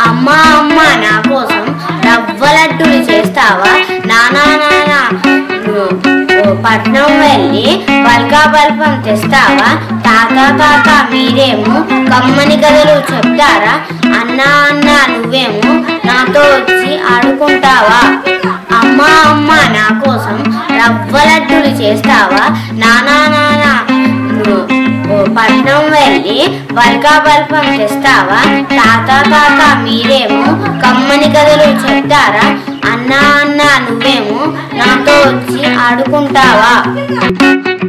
అమ్మా అమ్మ నా కోసం రవ్వ లడ్డూలు చేస్తావా నానా నానా నువ్వు ఓ పట్నం వెళ్ళి బల్కా బల్పం తెస్తావా తాత తాత మీరేమో కమ్మని కథలు చెప్తారా అన్నా అన్నా నువ్వేమో నాతో వచ్చి ఆడుకుంటావా అమ్మా అమ్మ నా కోసం రవ్వ లడ్డూలు చేస్తావా నానా నానా నువ్వు ఓ పట్నం వెళ్ళి బల్కా బల్పం తెస్తావా తాత తాత మీరేమో కమ్మని కథలు చెప్తారా అన్నా అన్నా నువ్వేమో నాతో వచ్చి ఆడుకుంటావా